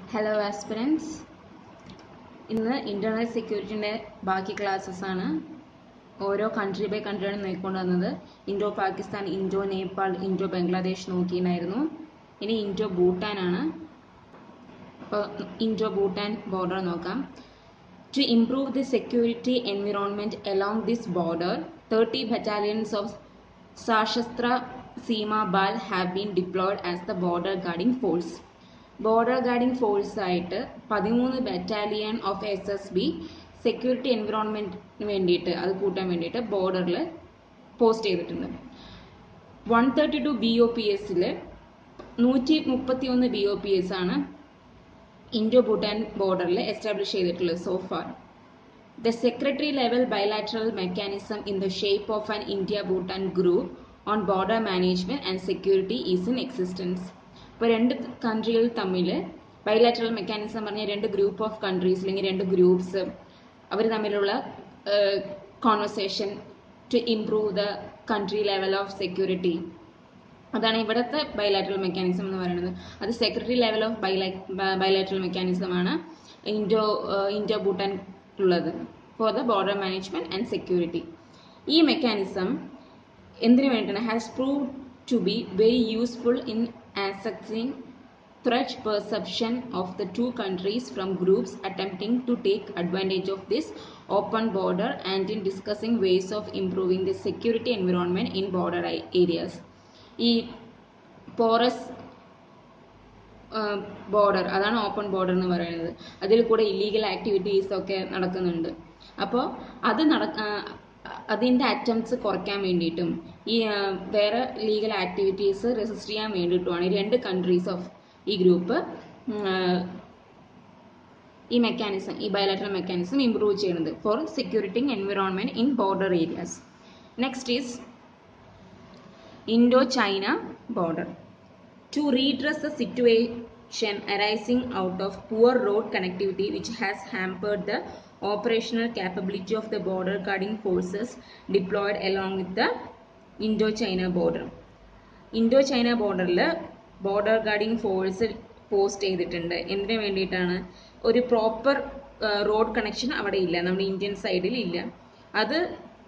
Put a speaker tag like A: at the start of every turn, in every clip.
A: Hello aspirants ഇന്ന് internal സെക്യൂരിറ്റിൻ്റെ ബാക്കി ക്ലാസ്സസ് ആണ് ഓരോ കൺട്രി ബൈ കൺട്രിയാണ് നോക്കിക്കൊണ്ട് വന്നത് Indo Pakistan Indo Nepal Indo Bangladesh നോക്കിയിട്ടുണ്ടായിരുന്നു ഇനി ഇൻഡോ ഭൂട്ടാൻ ആണ് അപ്പോൾ ഇൻഡോ ഭൂട്ടാൻ ബോർഡർ നോക്കാം To improve the security environment along this border, 30 battalions of Sashastra Seema Bal have been deployed as the border guarding force. Border guarding force ആയിട്ട് പതിമൂന്ന് battalion of S S B security എൻവിറോൺമെന്റിന് വേണ്ടിയിട്ട് അത് കൂട്ടാൻ വേണ്ടിയിട്ട് ബോർഡറിൽ post ചെയ്തിട്ടുണ്ട് one thirty two B O P എസിൽ നൂറ്റി മുപ്പത്തി ഒന്ന് ബി ഒ പി എസ് ആണ് ഇൻഡോ ഭൂട്ടാൻ ബോർഡറിൽ എസ്റ്റാബ്ലിഷ് ചെയ്തിട്ടുള്ളത് so far the secretary level bilateral mechanism in the shape of an India Bhutan group on border management and security is in existence ഇപ്പോൾ രണ്ട് കൺട്രികൾ തമ്മിൽ ബയലാറ്ററൽ മെക്കാനിസം പറഞ്ഞ രണ്ട് ഗ്രൂപ്പ് ഓഫ് കൺട്രീസ് അല്ലെങ്കിൽ രണ്ട് ഗ്രൂപ്പ്സ് അവർ തമ്മിലുള്ള conversation to improve the country level of security അതാണ് ഇവിടുത്തെ ബയലാറ്ററൽ മെക്കാനിസം എന്ന് പറയുന്നത് അത് secretary level of bilateral mechanism ആണ് ഇൻഡോ ഇൻഡോ ഭൂട്ടാൻ ഉള്ളത് for the border management and security ഈ മെക്കാനിസം എന്തിനു വേണ്ടിയിട്ടാണ് has prove to be very useful in assessing threat perception of the two countries from groups attempting to take advantage of this open border and in discussing ways of improving the security environment in border areas. ഈ porous border അതാണ് open border എന്ന് പറയുന്നത് അതിൽ കൂടെ illegal activities ഒക്കെ നടക്കുന്നുണ്ട് അപ്പോൾ അത് നട അതിൻ്റെ അറ്റംപ്റ്റ്സ് കുറയ്ക്കാൻ വേണ്ടിയിട്ടും ഈ വേറെ ലീഗൽ ആക്ടിവിറ്റീസ് റെസിസ്റ്റ് ചെയ്യാൻ വേണ്ടിയിട്ടുമാണ് ഈ രണ്ട് കൺട്രീസ് ഓഫ് ഈ ഗ്രൂപ്പ് ഈ മെക്കാനിസം ഈ ബയലാറ്ററൽ മെക്കാനിസം ഇംപ്രൂവ് ചെയ്യുന്നത് for securiting environment in border areas next is Indo China border to redress the situation arising out of poor road connectivity which has hampered the operational capability of the border guarding forces deployed along with the Indo-China border. Indo China ബോർഡറിൽ border guarding force post ചെയ്തിട്ടുണ്ട് എന്തിനു വേണ്ടിയിട്ടാണ് ഒരു proper road connection അവിടെ ഇല്ല നമ്മുടെ Indian സൈഡിൽ ഇല്ല അത്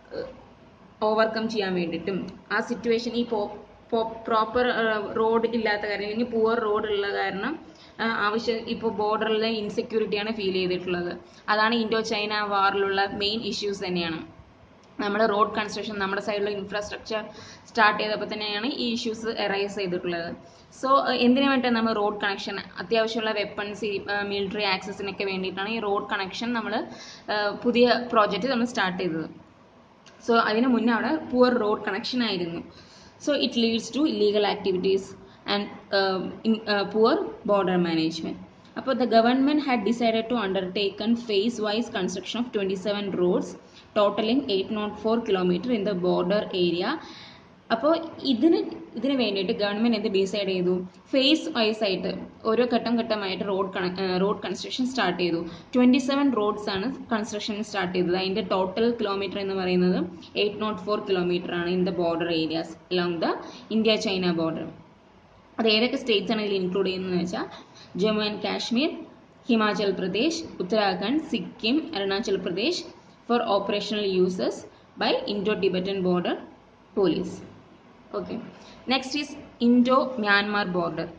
A: ഓവർകം ചെയ്യാൻ വേണ്ടിയിട്ടും ആ സിറ്റുവേഷൻ ഈ പ്രോപ്പർ റോഡ് ഇല്ലാത്ത കാര്യം അല്ലെങ്കിൽ പുവർ റോഡ് ഉള്ള കാരണം ആവശ്യം ഇപ്പോൾ ബോർഡറിലെ ഇൻസെക്യൂരിറ്റിയാണ് ഫീൽ ചെയ്തിട്ടുള്ളത് അതാണ് ഇൻഡോ ചൈന വാറിലുള്ള മെയിൻ ഇഷ്യൂസ് തന്നെയാണ് നമ്മൾ റോഡ് കൺസ്ട്രക്ഷൻ നമ്മുടെ സൈഡിലുള്ള ഇൻഫ്രാസ്ട്രക്ചർ സ്റ്റാർട്ട് ചെയ്തപ്പോൾ തന്നെയാണ് ഈ ഇഷ്യൂസ് എറൈസ് ചെയ്തിട്ടുള്ളത് സോ എന്തിനു വേണ്ടിയിട്ടാണ് നമ്മൾ റോഡ് കണക്ഷൻ അത്യാവശ്യമുള്ള വെപ്പൺസ് ഈ മിലിറ്ററി ആക്സസിനൊക്കെ വേണ്ടിയിട്ടാണ് ഈ റോഡ് കണക്ഷൻ നമ്മൾ പുതിയ പ്രോജക്റ്റ് നമ്മൾ സ്റ്റാർട്ട് ചെയ്തത് സോ അതിന് മുന്നേ അവിടെ പുവർ റോഡ് കണക്ഷൻ ആയിരുന്നു so it leads to illegal activities and uh, in, uh, poor border management അപ്പോൾ the government had decided to undertake phase wise construction of 27 roads totaling 804 kilometer in the border area അപ്പോൾ ഇതിന് ഇതിന് വേണ്ടിയിട്ട് government എന്ത് decide ചെയ്തു face vice ആയിട്ട് ഓരോ ഘട്ടം ഘട്ടമായിട്ട് റോഡ് റോഡ് കൺസ്ട്രക്ഷൻ സ്റ്റാർട്ട് ചെയ്തു ട്വന്റി സെവൻ റോഡ്സ് ആണ് കൺസ്ട്രക്ഷൻ സ്റ്റാർട്ട് ചെയ്തത് അതിന്റെ ടോട്ടൽ കിലോമീറ്റർ എന്ന് പറയുന്നത് എയ്റ്റ് നോട്ട് ഫോർ കിലോമീറ്റർ ആണ് in the border areas along the India China border അത് ഏതൊക്കെ സ്റ്റേറ്റ്സ് ആണ് ഇതിൽ ഇൻക്ലൂഡ് ചെയ്യുന്നത് വെച്ചാൽ Jammu and Kashmir Himachal Pradesh Uttarakhand Sikkim Arunachal Pradesh for operational uses by Indo Tibetan border police okay next is Indo Myanmar border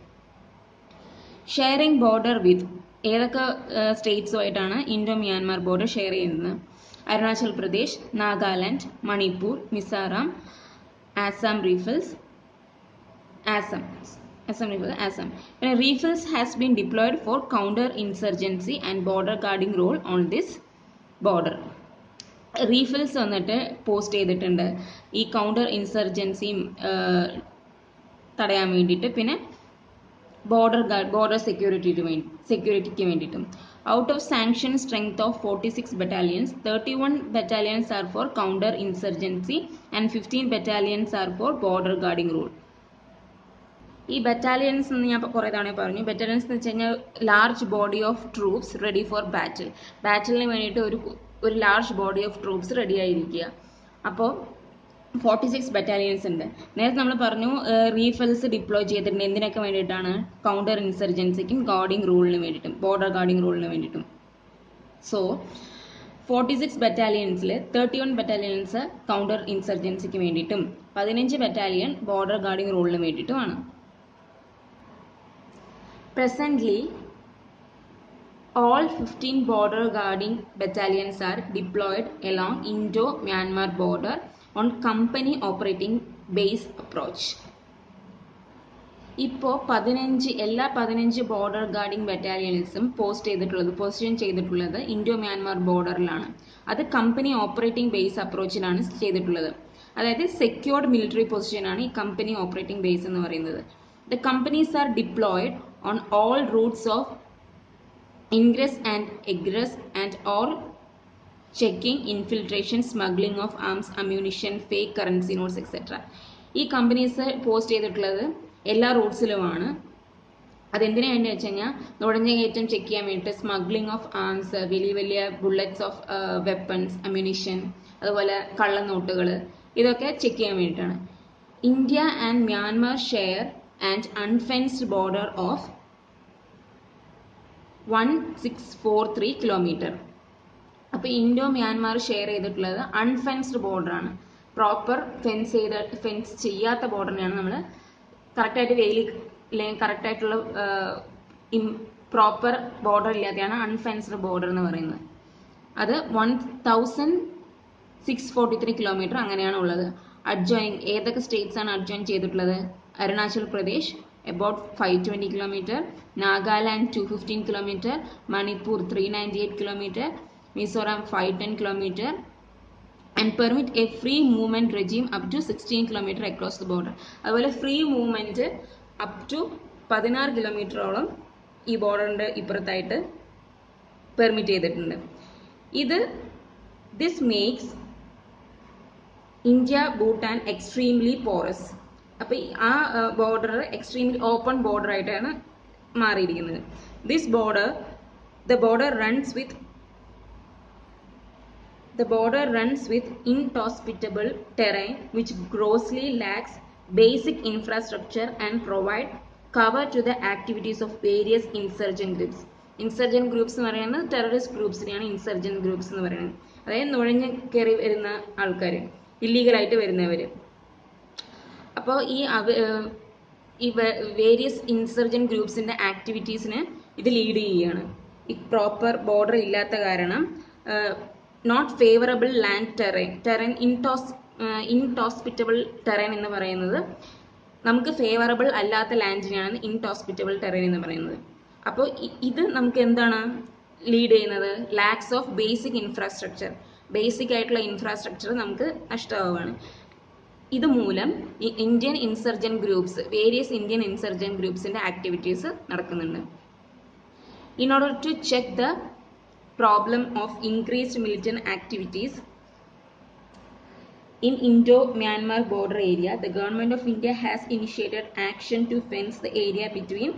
A: sharing border വിത്ത് ഏതൊക്കെ സ്റ്റേറ്റ്സുമായിട്ടാണ് Indo Myanmar border share ചെയ്യുന്നത് Arunachal Pradesh Nagaland Manipur Mizoram Assam rifles Assam Assam rifles Assam പിന്നെ rifles has been deployed for counter insurgency and border guarding role on this border rifles വന്നിട്ട് പോസ്റ്റ് ചെയ്തിട്ടുണ്ട് ഈ counter ഇൻസർജൻസിയും തടയാൻ വേണ്ടിയിട്ട് പിന്നെ ബോർഡർ ഗാർഡ് ബോർഡർ സെക്യൂരിറ്റിക്ക് വേണ്ടി സെക്യൂരിറ്റിക്ക് വേണ്ടിയിട്ടും out of sanction strength of forty six battalions thirty one battalions are for counter insurgency and fifteen battalions are for border guarding rule ഈ ബറ്റാലിയൻസ് എന്ന് ഞാൻ കുറേ തവണ പറഞ്ഞു ബറ്റാലിയൻസ് എന്ന് വെച്ച് കഴിഞ്ഞാൽ large body of troops ready for battle ബാറ്റിലിന് വേണ്ടിയിട്ട് ഒരു ഒരു large body of troops ready ആയിരിക്കുക അപ്പോൾ ഫോർട്ടി സിക്സ് ബറ്റാലിയൻസ് ഉണ്ട് നേരത്തെ നമ്മൾ പറഞ്ഞു റീഫൽസ് ഡിപ്ലോയ് ചെയ്തിട്ടുണ്ട് എന്തിനൊക്കെ വേണ്ടിയിട്ടാണ് കൗണ്ടർ ഇൻസർജൻസിക്കും ഗാർഡിംഗ് റൂളിന് വേണ്ടിയിട്ടും ബോർഡർ ഗാർഡിംഗ് റൂളിന് വേണ്ടിയിട്ടും സോ ഫോർട്ടി സിക്സ് ബറ്റാലിയൻസിൽ തേർട്ടി വൺ ബറ്റാലിയൻസ് കൗണ്ടർ ഇൻസർജൻസിക്ക് വേണ്ടിയിട്ടും പതിനഞ്ച് ബറ്റാലിയൻ ബോർഡർ ഗാർഡിംഗ് റൂളിന് വേണ്ടിയിട്ടുമാണ് presently all 15 border guarding battalions are deployed along Indo-Myanmar border on company operating base approach. ഇപ്പോൾ പതിനഞ്ച് എല്ലാ പതിനഞ്ച് ബോർഡർ ഗാർഡിംഗ് ബറ്റാലിയൻസും പോസ്റ്റ് ചെയ്തിട്ടുള്ളത് പൊസിഷൻ ചെയ്തിട്ടുള്ളത് ഇൻഡോ മ്യാൻമാർ ബോർഡറിലാണ് അത് കമ്പനി ഓപ്പറേറ്റിംഗ് ബേസ് അപ്രോച്ചിലാണ് ചെയ്തിട്ടുള്ളത് അതായത് സെക്യൂർഡ് മിലിറ്ററി പൊസിഷനാണ് ഈ കമ്പനി ഓപ്പറേറ്റിംഗ് ബേസ് എന്ന് പറയുന്നത് the companies are deployed on all routes of ingress and egress and all checking infiltration smuggling of arms ammunition fake currency notes etc ഈ companies post ചെയ്തിട്ടുള്ളത് എല്ലാ റൂട്ട്സിലുമാണ് അതെന്തിനു വേണ്ടി വെച്ച് കഴിഞ്ഞാൽ നുഴഞ്ഞ കയറ്റം ചെക്ക് ചെയ്യാൻ വേണ്ടിയിട്ട് സ്മഗ്ലിംഗ് ഓഫ് ആംസ് വലിയ വലിയ ബുള്ളറ്റ്സ് ഓഫ് വെപ്പൺസ് അമ്യൂണിഷൻ അതുപോലെ കള്ളനോട്ടുകൾ ഇതൊക്കെ ചെക്ക് ചെയ്യാൻ വേണ്ടിയിട്ടാണ് India and Myanmar share and unfenced border of one six four three kilometer അപ്പോൾ ഇൻഡോ മ്യാൻമാർ ഷെയർ ചെയ്തിട്ടുള്ളത് അൺഫെൻസ്ഡ് ബോർഡറാണ് പ്രോപ്പർ ഫെൻസ് ചെയ്ത ഫെൻസ് ചെയ്യാത്ത ബോർഡറിനെയാണ് നമ്മൾ കറക്റ്റായിട്ട് വെയിൽ അല്ലെങ്കിൽ കറക്റ്റായിട്ടുള്ള പ്രോപ്പർ ബോർഡർ ഇല്ലാതെയാണ് അൺഫെൻസ്ഡ് ബോർഡർ എന്ന് പറയുന്നത് അത് one thousand six forty three kilometer അങ്ങനെയാണ് ഉള്ളത് അഡ്ജോയിങ് ഏതൊക്കെ സ്റ്റേറ്റ്സ് ആണ് അഡ്ജോയിൻ ചെയ്തിട്ടുള്ളത് Arunachal Pradesh about 520 kilometer, Nagaland 215 kilometer, Manipur 398 kilometer, Mizoram 510 kilometer, and permit a free movement regime up to 16 kilometer across the border. അതുപോലെ ഫ്രീ മൂവ്മെന്റ് അപ് ടു പതിനാറ് കിലോമീറ്ററോളം ഈ ബോർഡറിന്റെ ഇപ്പുറത്തായിട്ട് പെർമിറ്റ് ചെയ്തിട്ടുണ്ട് ഇത് this makes India Bhutan extremely porous അപ്പൊ ആ ബോർഡർ എക്സ്ട്രീംലി ഓപ്പൺ ബോർഡർ ആയിട്ടാണ് മാറിയിരിക്കുന്നത് this border the border runs with the border runs with inhospitable terrain which grossly lacks basic infrastructure and provide cover to the activities of various insurgent groups insurgent groups എന്ന് പറയുന്നത് terrorist ഗ്രൂപ്പ്സിനെയാണ് ഇൻസർജൻ groups എന്ന് പറയുന്നത് അതായത് നുഴഞ്ഞ് കയറി വരുന്ന ആൾക്കാർ ഇല്ലീഗലായിട്ട് വരുന്നവർ അപ്പോൾ ഈ ഈ വേരിയസ് ഇൻസർജൻ ഗ്രൂപ്പ്സിന്റെ ആക്ടിവിറ്റീസിന് ഇത് ലീഡ് ചെയ്യുകയാണ് ഈ പ്രോപ്പർ ബോർഡർ ഇല്ലാത്ത കാരണം not favourable land terrain terrain ഇൻടോസ് ഇൻടോസ്പിറ്റബിൾ ടെറൈൻ എന്ന് പറയുന്നത് നമുക്ക് ഫേവറബിൾ അല്ലാത്ത ലാൻഡിനെയാണ് ഇൻടോസ്പിറ്റബിൾ ടെറൈൻ എന്ന് പറയുന്നത് അപ്പോൾ ഇത് നമുക്ക് എന്താണ് ലീഡ് ചെയ്യുന്നത് lacks of basic infrastructure basic ആയിട്ടുള്ള ഇൻഫ്രാസ്ട്രക്ചർ നമുക്ക് നഷ്ടമാവുകയാണ് ഇതുമൂലം Indian insurgent groups various Indian insurgent ഗ്രൂപ്പ്സിന്റെ ആക്ടിവിറ്റീസ് നടക്കുന്നുണ്ട് in order to check the problem of increased militant activities In Indo-Myanmar border area, the government of India has initiated action to fence the area between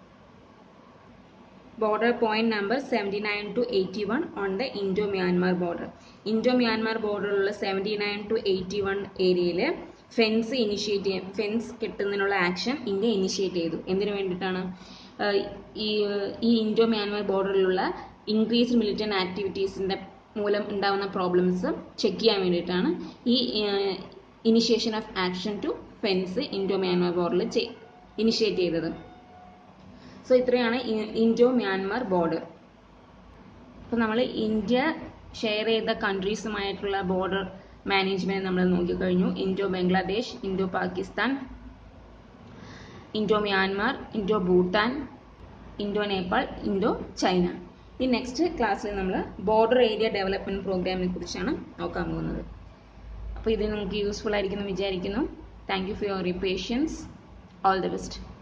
A: border point number 79 to 81 on the Indo-Myanmar border. Indo-Myanmar ബോർഡറിലുള്ള seventy nine to eighty one ഏരിയയിൽ fence initiate ചെയ്യാൻ fence കെട്ടുന്നതിനുള്ള action India initiate ചെയ്തു എന്തിനു വേണ്ടിയിട്ടാണ് ഈ ഈ Indo Myanmar ബോർഡറിലുള്ള ഇൻക്രീസ്ഡ് മിലിറ്റന്റ് ആക്ടിവിറ്റീസിന്റെ മൂലം ഉണ്ടാകുന്ന പ്രോബ്ലംസ് ചെക്ക് ചെയ്യാൻ വേണ്ടിയിട്ടാണ് ഈ initiation of action to fence Indo Myanmar ബോർഡറിൽ ഇനിഷ്യേറ്റ് ചെയ്തത് സോ ഇത്രയാണ് ഇൻഡോ മ്യാൻമാർ ബോർഡർ അപ്പോൾ നമ്മൾ ഇന്ത്യ ഷെയർ ചെയ്ത കൺട്രീസുമായിട്ടുള്ള ബോർഡർ മാനേജ്മെന്റ് നമ്മൾ നോക്കിക്കഴിഞ്ഞു Indo Bangladesh Indo Pakistan Indo Myanmar Indo Bhutan Indo Nepal Indo China ഈ നെക്സ്റ്റ് ക്ലാസ്സിൽ നമ്മൾ ബോർഡർ ഏരിയ ഡെവലപ്മെന്റ് പ്രോഗ്രാമിനെ കുറിച്ചാണ് നോക്കാൻ പോകുന്നത് അപ്പോൾ ഇത് നിങ്ങൾക്ക് യൂസ്ഫുൾ ആയിരിക്കുമെന്ന് വിചാരിക്കുന്നു thank you for your patience all the best